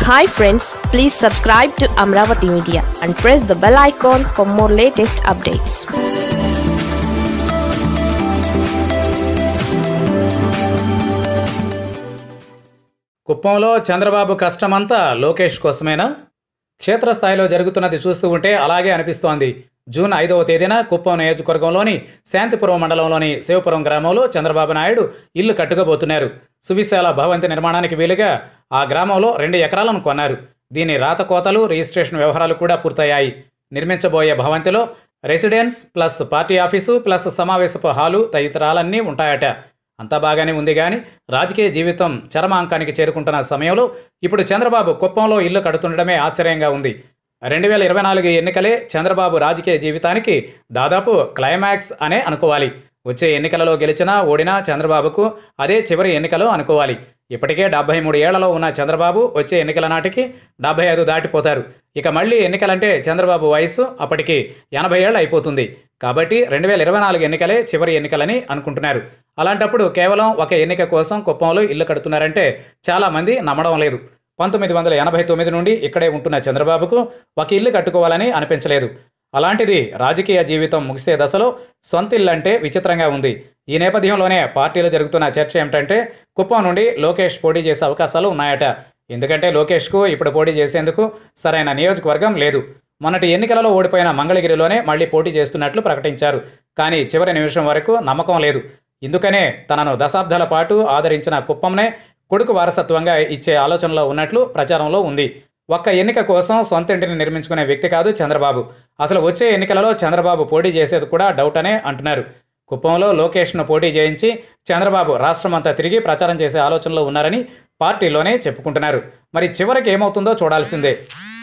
hi friends please subscribe to Amaravati media and press the bell icon for more latest updates కుప్పంలో చంద్రబాబు కష్టమంతా లోకేష్ కోసమేనా క్షేత్రస్థాయిలో జరుగుతున్నది చూస్తూ ఉంటే అలాగే అనిపిస్తోంది జూన్ ఐదవ తేదీన కుప్పం నియోజకవర్గంలోని శాంతిపురం మండలంలోని శివపురం గ్రామంలో చంద్రబాబు నాయుడు ఇల్లు కట్టుకోబోతున్నారు సువిశాల భవంతి నిర్మాణానికి వీలుగా ఆ గ్రామంలో రెండు ఎకరాలను కొన్నారు దీని రాతకోతలు రిజిస్ట్రేషన్ వ్యవహారాలు కూడా పూర్తయ్యాయి నిర్మించబోయే భవంతిలో residence plus party office plus సమావేశపు హాలు తదితరాలన్నీ ఉంటాయట అంతా బాగానే ఉంది కానీ రాజకీయ జీవితం చరమాంకానికి చేరుకుంటున్న సమయంలో ఇప్పుడు చంద్రబాబు కుప్పంలో ఇల్లు కడుతుండడమే ఆశ్చర్యంగా ఉంది రెండు వేల ఇరవై నాలుగు ఎన్నికలే చంద్రబాబు రాజకీయ జీవితానికి దాదాపు క్లైమాక్స్ అనే అనుకోవాలి వచ్చే ఎన్నికలలో గెలిచినా ఓడినా చంద్రబాబుకు అదే చివరి ఎన్నికలు అనుకోవాలి ఇప్పటికే డెబ్బై మూడు ఏళ్లలో ఉన్న చంద్రబాబు వచ్చే ఎన్నికల నాటికి డెబ్బై ఐదు దాటిపోతారు ఇక మళ్ళీ ఎన్నికలంటే చంద్రబాబు వయసు అప్పటికి ఎనభై ఏళ్ళు అయిపోతుంది కాబట్టి రెండు వేల ఇరవై నాలుగు ఎన్నికలే చివరి ఎన్నికలని అనుకుంటున్నారు అలాంటప్పుడు కేవలం ఒక ఎన్నిక కోసం కుప్పంలో ఇల్లు కడుతున్నారంటే చాలామంది నమ్మడం లేదు పంతొమ్మిది వందల ఎనభై తొమ్మిది నుండి ఇక్కడే ఉంటున్న చంద్రబాబుకు ఒక ఇల్లు కట్టుకోవాలని అనిపించలేదు అలాంటిది రాజకీయ జీవితం ముగిసే దశలో సొంత ఇల్లు అంటే విచిత్రంగా ఉంది ఈ నేపథ్యంలోనే పార్టీలో జరుగుతున్న చర్చ ఏమిటంటే కుప్పం నుండి లోకేష్ పోటీ చేసే అవకాశాలు ఉన్నాయట ఎందుకంటే లోకేష్కు ఇప్పుడు పోటీ చేసేందుకు సరైన నియోజకవర్గం లేదు మొన్నటి ఎన్నికలలో ఓడిపోయిన మంగళగిరిలోనే మళ్ళీ పోటీ చేస్తున్నట్లు ప్రకటించారు కానీ చివరి నిమిషం వరకు నమ్మకం లేదు ఇందుకనే తనను దశాబ్దాల పాటు ఆదరించిన కుప్పంనే కొడుకు వారసత్వంగా ఇచ్చే ఆలోచనలో ఉన్నట్లు ప్రచారంలో ఉంది ఒక్క ఎన్నిక కోసం సొంత ఇంటిని నిర్మించుకునే వ్యక్తి కాదు చంద్రబాబు అసలు వచ్చే ఎన్నికలలో చంద్రబాబు పోటీ చేసేది కూడా డౌట్ అనే అంటున్నారు కుప్పంలో లోకేష్ను పోటీ చేయించి చంద్రబాబు రాష్ట్రమంతా తిరిగి ప్రచారం చేసే ఆలోచనలో ఉన్నారని పార్టీలోనే చెప్పుకుంటున్నారు మరి చివరికి ఏమవుతుందో చూడాల్సిందే